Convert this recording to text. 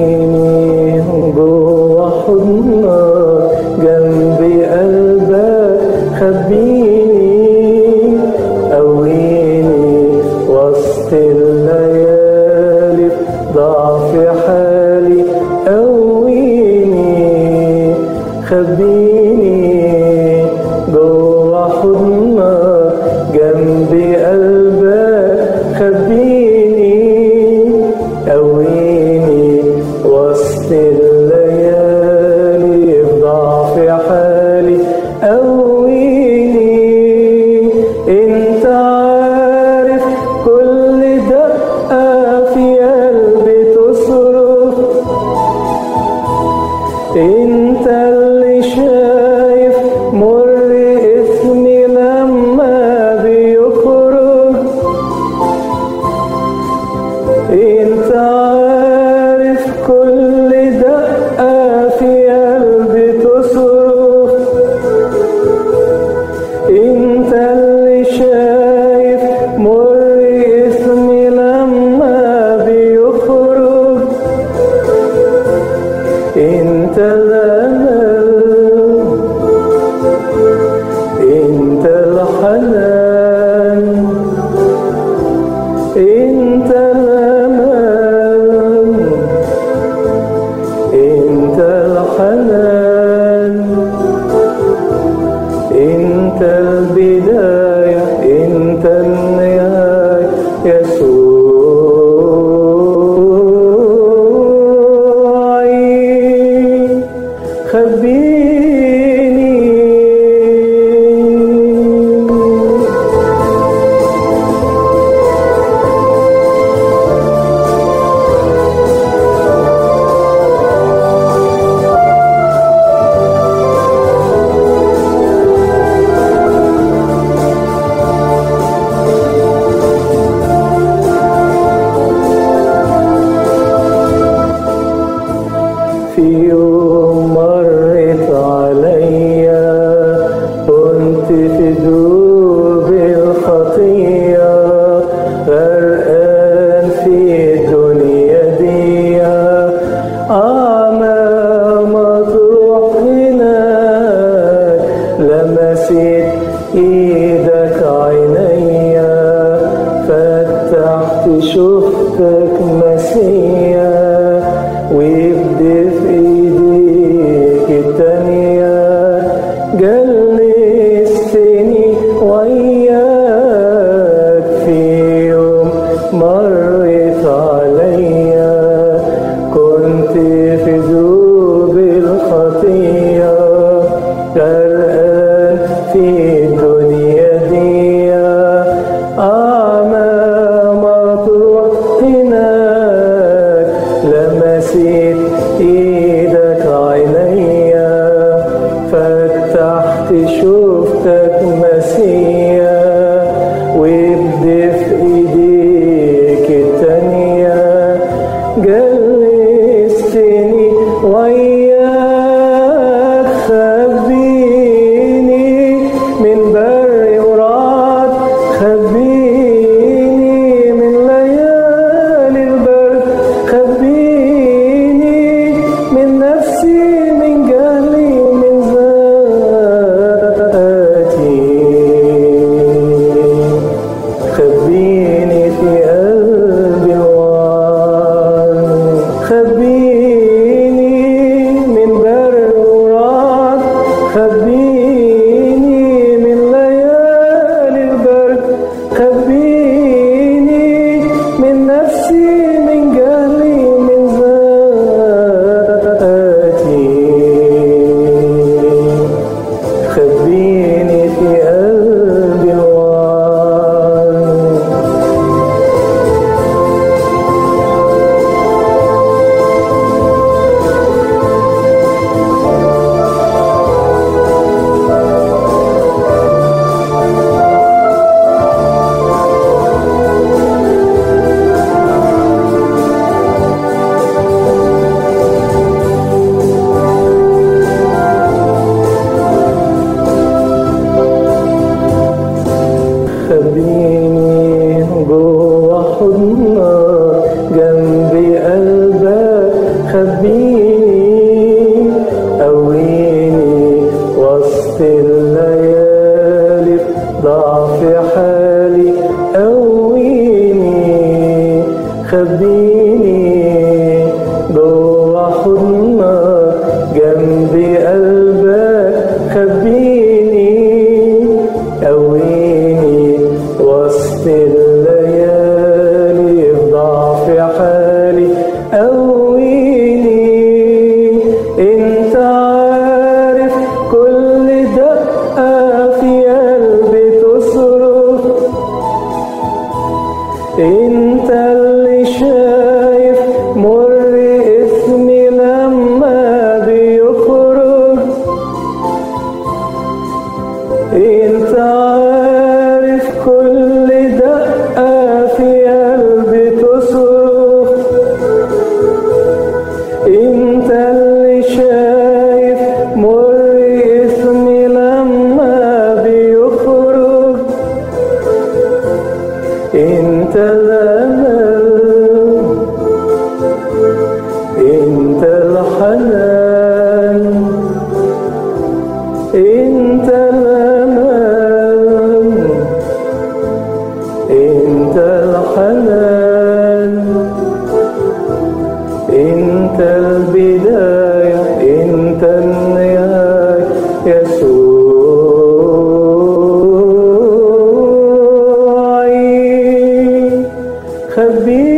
خبيني جوا حضنك جنبي قلبك خبيني قويني وسط الليالي ضعف حالي قويني خبيني جوا حضنك جنبي قلبك خبيني قويني وسط الليالي بضعف حالي قويني انت عارف كل دقة في قلبي تصرخ انت اللي شايف مر اسمي لما بيخرج انت عارف كل دقة في قلبي تصرخ انت اللي شايف مر اسمي لما بيخرج انت الامل انت الحنان انت الامل انت الحنان انت البدايه انت النهايه يسوعي خبيني في يوم مرت عليا كنت في دوب الخطية غرقان في الدنيا دي أعمى مطروح هناك لمست إيدك عينيا فتحت شفتك مسيا وابدي في ايديك التانية جلستني وياك في يوم مرت عليا كنت في ذوب الخطية غرقان في الدنيا دي أعمى مطروح هناك لمست إيدك عينيا فتحت شفتك مسيا وابدي في إيديك التانية جلستني وياك خبيني من بر ورعد خبيني من ليالي البرد خبيني خبيني جوا حضنك جنبي قلبك خبيني قويني وسط الليالي في ضعف حالي قويني انت عارف كل دقة في قلبي تصرخ انت اللي شايف مر اسمي لما بيخرج انت عارف كل دقة في قلبي تصرخ انت اللي شايف مر اسمي لما بيخرج انت الامل انت الحنان انت الامل انت الحنان انت البداية انت النهاية يسوعي خبير